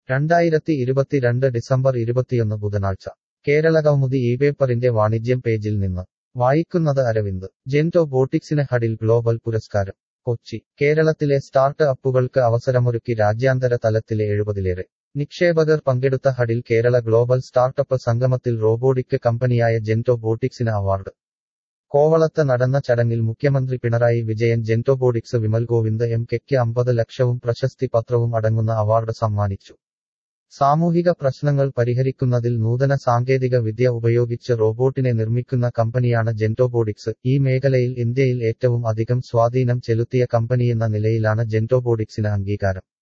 രണ്ടായിരത്തി ഇരുപത്തിരണ്ട് ഡിസംബർ ഇരുപത്തിയൊന്ന് ബുധനാഴ്ച കേരളകൗമുദി ഈ പേപ്പറിന്റെ വാണിജ്യം പേജിൽ നിന്ന് വായിക്കുന്നത് അരവിന്ദ് ജെൻറ്റോ ബോട്ടിക്സിന് ഹഡിൽ ഗ്ലോബൽ പുരസ്കാരം കൊച്ചി കേരളത്തിലെ സ്റ്റാർട്ട് അപ്പുകൾക്ക് അവസരമൊരുക്കി രാജ്യാന്തര തലത്തിലെ എഴുപതിലേറെ നിക്ഷേപകർ പങ്കെടുത്ത ഹഡിൽ കേരള ഗ്ലോബൽ സ്റ്റാർട്ടപ്പ് സംഗമത്തിൽ റോബോട്ടിക് കമ്പനിയായ ജെൻറ്റോ ബോട്ടിക്സിന് അവാർഡ് കോവളത്ത് നടന്ന ചടങ്ങിൽ മുഖ്യമന്ത്രി പിണറായി വിജയൻ ജെൻറ്റോബോട്ടിക്സ് വിമൽ ഗോവിന്ദ് എം കെക്ക് അമ്പത് ലക്ഷവും പ്രശസ്തി പത്രവും അടങ്ങുന്ന അവാർഡ് സമ്മാനിച്ചു സാമൂഹിക പ്രശ്നങ്ങൾ പരിഹരിക്കുന്നതിൽ നൂതന സാങ്കേതിക വിദ്യ ഉപയോഗിച്ച് റോബോട്ടിനെ നിർമ്മിക്കുന്ന കമ്പനിയാണ് ജെൻറ്റോബോട്ടിക്സ് ഈ മേഖലയിൽ ഇന്ത്യയിൽ ഏറ്റവും അധികം സ്വാധീനം ചെലുത്തിയ കമ്പനിയെന്ന നിലയിലാണ് ജെൻറ്റോബോട്ടിക്സിന് അംഗീകാരം